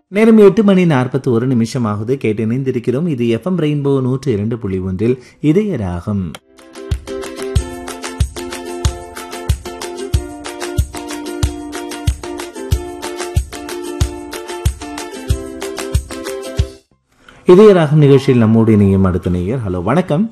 நேரம் எட்டு மணி நாற்பத்தி ஒரு நிமிஷம் ஆகுது கேட்டு இணைந்திருக்கிறோம் இது எஃப்எம் ரெயின்போ நூற்று இரண்டு புள்ளி ஒன்றில் இதய ராகம் இதய ராகம் நிகழ்ச்சியில் நம்மோடு இணையும் அடுத்த நேயர் ஹலோ வணக்கம்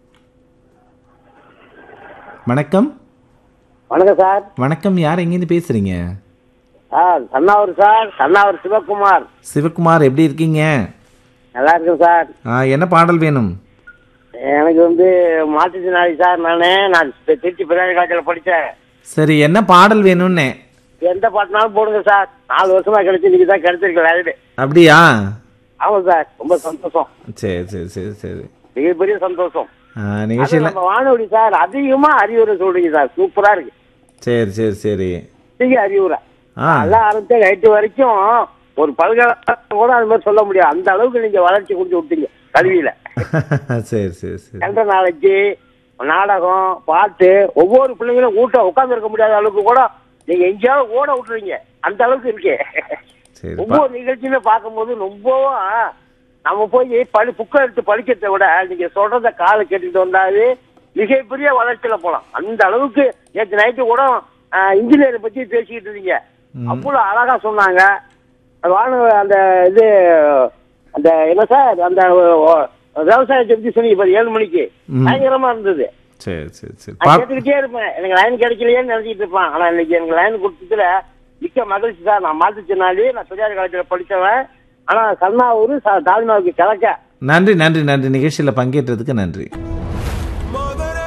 வணக்கம் வணக்கம் சார் வணக்கம் யார் எங்கேருந்து பேசுறீங்க சார் கண்ணாவூர் சார் கண்ணாவூர் சிவகுமார் சிவகுமார் எப்படி இருக்கீங்க நல்லா இருக்கேன் சார் ஆ, என்ன பாடல் வேணும் எனக்கு வந்து மாற்றுத்திறனாளி சார் நானு நான் தி- திருச்சி பிரியாணி காலேஜில் படித்தேன் சரி என்ன பாடல் வேணும்னு எந்த பாட்டுனாலும் போடுங்க சார் நாலு வருஷமா கிடைச்சு இன்னைக்கு தான் கிடைச்சிருக்கு லைடு அப்படியா ஆமாம் சார் ரொம்ப சந்தோஷம் சரி சரி சரி சரி மிகப்பெரிய சந்தோஷம் ஆ, அது நிகழ்ச்சியில் நம்ம வானொலி சார் அதிகமா அறிவுரை சொல்றீங்க சார் சூப்பரா இருக்கு சரி சரி சரி நீங்க அறிவுரை ஆ நல்லா ஆரம்பிச்ச நைட்டு வரைக்கும் ஒரு பல்கலைக்கழகம் கூட அது மாதிரி சொல்ல முடியாது அந்த அளவுக்கு நீங்க வளர்ச்சி கொடுத்து விட்டீங்க கல்வியில சரி சரி சரி கண்ட நாளைக்கு நாடகம் பாட்டு ஒவ்வொரு பிள்ளைங்களும் ஊட்ட உட்கார்ந்து இருக்க முடியாத அளவுக்கு கூட நீங்க எங்கேயாவது ஓட விட்டுறீங்க அந்த அளவுக்கு இருக்கு சரி பா- ஒவ்வொரு நிகழ்ச்சியுமே பார்க்கும்போது ரொம்பவும் நம்ம போய் படி புக்கை எடுத்து படிக்கிறதை விட நீங்க சொல்றத காலை கேட்டுட்டு வந்தாலே மிகப்பெரிய வளர்ச்சியில போலாம் அந்த அளவுக்கு நேற்று நைட்டு கூட இன்ஜினியரை பத்தி பேசிக்கிட்டு இருந்தீங்க அவ்வளவு அழகா சொன்னாங்க வான அந்த இது அந்த என்ன சார் அந்த ஓ- விவசாயத்தை பத்தி சொன்னீங்க பாரு ஏழு மணிக்கு ம். பயங்கரமா இருந்தது சரி சரி சரி நான் பா- கேட்டுக்கிட்டே இருப்பேன் எனக்கு லைன் கிடைக்கலையேன்னு நினைச்சிட்டு இருப்பேன் ஆனா இன்னைக்கு எனக்கு லைன் கொடுத்ததுல மிக்க மகிழ்ச்சி சார் நான் மாற்றுத்திறனாளி நான் பெரியார் காலேஜில் படித்தவன் ஆனா கண்ணாவூர் தாழ்மாவுக்கு கிழக்க நன்றி நன்றி நன்றி நிகழ்ச்சியில் பங்கேற்றதுக்கு நன்றி